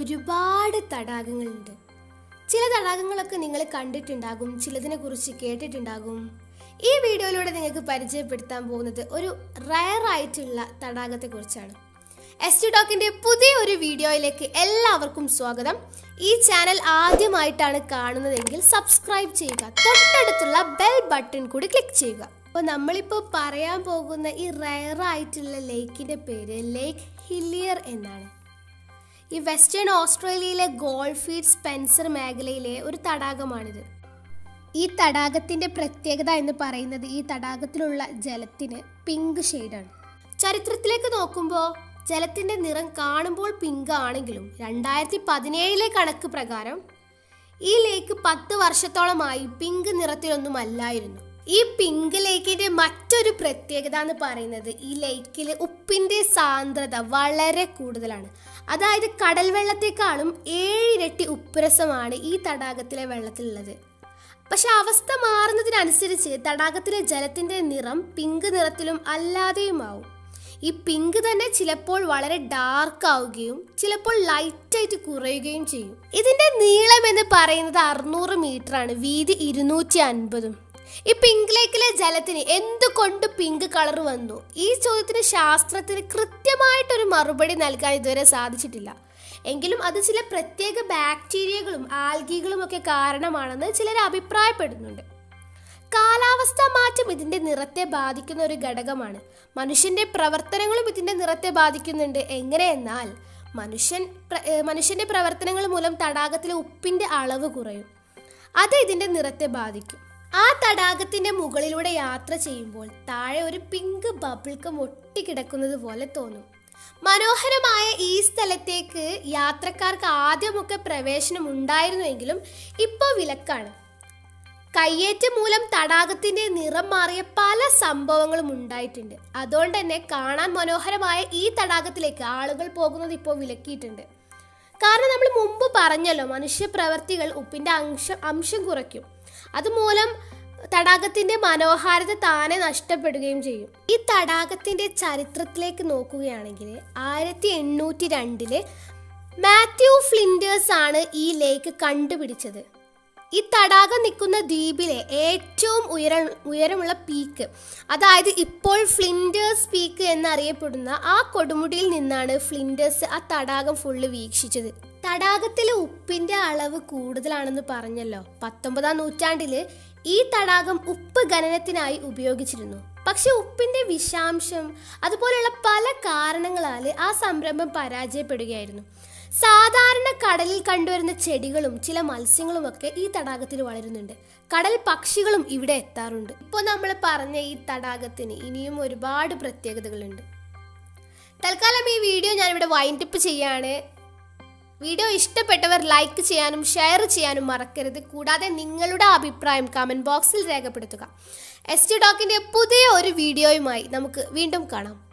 ഒരുപാട് തടാകങ്ങളുണ്ട് ചില തടാകങ്ങളൊക്കെ നിങ്ങൾ കണ്ടിട്ടുണ്ടാകും ചിലതിനെ കുറിച്ച് കേട്ടിട്ടുണ്ടാകും ഈ വീഡിയോയിലൂടെ നിങ്ങൾക്ക് പരിചയപ്പെടുത്താൻ പോകുന്നത് ഒരു റയർ ആയിട്ടുള്ള തടാകത്തെ കുറിച്ചാണ് എസ് ടി ടോക്കിന്റെ പുതിയ ഒരു വീഡിയോയിലേക്ക് എല്ലാവർക്കും സ്വാഗതം ഈ ചാനൽ ആദ്യമായിട്ടാണ് കാണുന്നതെങ്കിൽ സബ്സ്ക്രൈബ് ചെയ്യുക തൊട്ടടുത്തുള്ള ബെൽ ബട്ടൺ കൂടി ക്ലിക്ക് ചെയ്യുക അപ്പോൾ നമ്മളിപ്പോൾ പറയാൻ പോകുന്ന ഈ റയർ ആയിട്ടുള്ള ലേക്കിന്റെ പേര് ലേക്ക് ഹില്ലിയർ എന്നാണ് ഈ വെസ്റ്റേൺ ഓസ്ട്രേലിയയിലെ ഗോൾഫീഡ് സ്പെൻസർ മേഖലയിലെ ഒരു തടാകമാണിത് ഈ തടാകത്തിന്റെ പ്രത്യേകത എന്ന് പറയുന്നത് ഈ തടാകത്തിലുള്ള ജലത്തിന് പിങ്ക് ഷെയ്ഡാണ് ചരിത്രത്തിലേക്ക് നോക്കുമ്പോൾ ജലത്തിന്റെ നിറം കാണുമ്പോൾ പിങ്ക് ആണെങ്കിലും രണ്ടായിരത്തി പതിനേഴിലെ കണക്ക് പ്രകാരം ഈ ലേക്ക് പത്ത് വർഷത്തോളമായി പിങ്ക് നിറത്തിലൊന്നും അല്ലായിരുന്നു ഈ പിങ്ക് ലേക്കിന്റെ മറ്റൊരു പ്രത്യേകത എന്ന് പറയുന്നത് ഈ ലേക്കിൽ ഉപ്പിന്റെ സാന്ദ്രത വളരെ കൂടുതലാണ് അതായത് കടൽ വെള്ളത്തെക്കാളും ഏഴിരട്ടി ഉപ്പുരസമാണ് ഈ തടാകത്തിലെ വെള്ളത്തിലുള്ളത് പക്ഷെ അവസ്ഥ മാറുന്നതിനനുസരിച്ച് തടാകത്തിലെ ജലത്തിന്റെ നിറം പിങ്ക് നിറത്തിലും അല്ലാതെയുമാവും ഈ പിങ്ക് തന്നെ ചിലപ്പോൾ വളരെ ഡാർക്ക് ആവുകയും ചിലപ്പോൾ ലൈറ്റ് ആയിട്ട് കുറയുകയും ചെയ്യും ഇതിന്റെ നീളം എന്ന് പറയുന്നത് അറുന്നൂറ് മീറ്റർ ആണ് വീതി ഇരുന്നൂറ്റി അൻപതും ഈ പിങ്ക് ലേക്കിലെ ജലത്തിന് എന്തുകൊണ്ട് പിങ്ക് കളർ വന്നു ഈ ചോദ്യത്തിന് ശാസ്ത്രത്തിന് കൃത്യമായിട്ടൊരു മറുപടി നൽകാൻ ഇതുവരെ സാധിച്ചിട്ടില്ല എങ്കിലും അത് ചില പ്രത്യേക ബാക്ടീരിയകളും ആൽഗികളും ഒക്കെ കാരണമാണെന്ന് ചിലർ അഭിപ്രായപ്പെടുന്നുണ്ട് കാലാവസ്ഥാ മാറ്റം ഇതിന്റെ നിറത്തെ ബാധിക്കുന്ന ഒരു ഘടകമാണ് മനുഷ്യന്റെ പ്രവർത്തനങ്ങളും ഇതിന്റെ നിറത്തെ ബാധിക്കുന്നുണ്ട് എങ്ങനെയെന്നാൽ മനുഷ്യൻ പ്ര- ഏഹ് മനുഷ്യന്റെ പ്രവർത്തനങ്ങൾ മൂലം തടാകത്തിലെ ഉപ്പിന്റെ അളവ് കുറയും അത് ഇതിന്റെ നിറത്തെ ബാധിക്കും ആ തടാകത്തിന്റെ മുകളിലൂടെ യാത്ര ചെയ്യുമ്പോൾ താഴെ ഒരു പിങ്ക് ബബിൾക്കം ഒട്ടിക്കിടക്കുന്നത് പോലെ തോന്നും മനോഹരമായ ഈ സ്ഥലത്തേക്ക് യാത്രക്കാർക്ക് ആദ്യമൊക്കെ പ്രവേശനം ഉണ്ടായിരുന്നുവെങ്കിലും ഇപ്പോൾ വിലക്കാണ് കയ്യേറ്റം മൂലം തടാകത്തിന്റെ നിറം മാറിയ പല സംഭവങ്ങളും ഉണ്ടായിട്ടുണ്ട് അതുകൊണ്ട് തന്നെ കാണാൻ മനോഹരമായ ഈ തടാകത്തിലേക്ക് ആളുകൾ പോകുന്നത് ഇപ്പോൾ വിലക്കിയിട്ടുണ്ട് കാരണം നമ്മൾ മുമ്പ് പറഞ്ഞല്ലോ മനുഷ്യ പ്രവർത്തികൾ ഉപ്പിന്റെ അംശം അംശം കുറയ്ക്കും അതുമൂലം തടാകത്തിന്റെ മനോഹാരിത താനെ നഷ്ടപ്പെടുകയും ചെയ്യും ഈ തടാകത്തിന്റെ ചരിത്രത്തിലേക്ക് നോക്കുകയാണെങ്കിൽ ആയിരത്തി എണ്ണൂറ്റി രണ്ടില് മാത്യു ഫ്ലിൻഡേഴ്സ് ആണ് ഈ ലേക്ക് കണ്ടുപിടിച്ചത് ഈ തടാകം നിൽക്കുന്ന ദ്വീപിലെ ഏറ്റവും ഉയര ഉയരമുള്ള പീക്ക് അതായത് ഇപ്പോൾ ഫ്ലിൻഡേഴ്സ് പീക്ക് എന്നറിയപ്പെടുന്ന ആ കൊടുമുടിയിൽ നിന്നാണ് ഫ്ലിൻഡേഴ്സ് ആ തടാകം ഫുള്ള് വീക്ഷിച്ചത് തടാകത്തിലെ ഉപ്പിന്റെ അളവ് കൂടുതലാണെന്ന് പറഞ്ഞല്ലോ പത്തൊമ്പതാം നൂറ്റാണ്ടില് ഈ തടാകം ഉപ്പ് ഖനനത്തിനായി ഉപയോഗിച്ചിരുന്നു പക്ഷെ ഉപ്പിന്റെ വിഷാംശം അതുപോലെയുള്ള പല കാരണങ്ങളാൽ ആ സംരംഭം പരാജയപ്പെടുകയായിരുന്നു സാധാരണ കടലിൽ കണ്ടുവരുന്ന ചെടികളും ചില മത്സ്യങ്ങളും ഒക്കെ ഈ തടാകത്തിൽ വളരുന്നുണ്ട് കടൽ പക്ഷികളും ഇവിടെ എത്താറുണ്ട് ഇപ്പോൾ നമ്മൾ പറഞ്ഞ ഈ തടാകത്തിന് ഇനിയും ഒരുപാട് പ്രത്യേകതകളുണ്ട് തൽക്കാലം ഈ വീഡിയോ ഞാനിവിടെ വൈൻഡപ്പ് ചെയ്യാണ് വീഡിയോ ഇഷ്ടപ്പെട്ടവർ ലൈക്ക് ചെയ്യാനും ഷെയർ ചെയ്യാനും മറക്കരുത് കൂടാതെ നിങ്ങളുടെ അഭിപ്രായം കമൻറ്റ് ബോക്സിൽ രേഖപ്പെടുത്തുക എസ് ടി ഡോക്കിൻ്റെ പുതിയ ഒരു വീഡിയോയുമായി നമുക്ക് വീണ്ടും കാണാം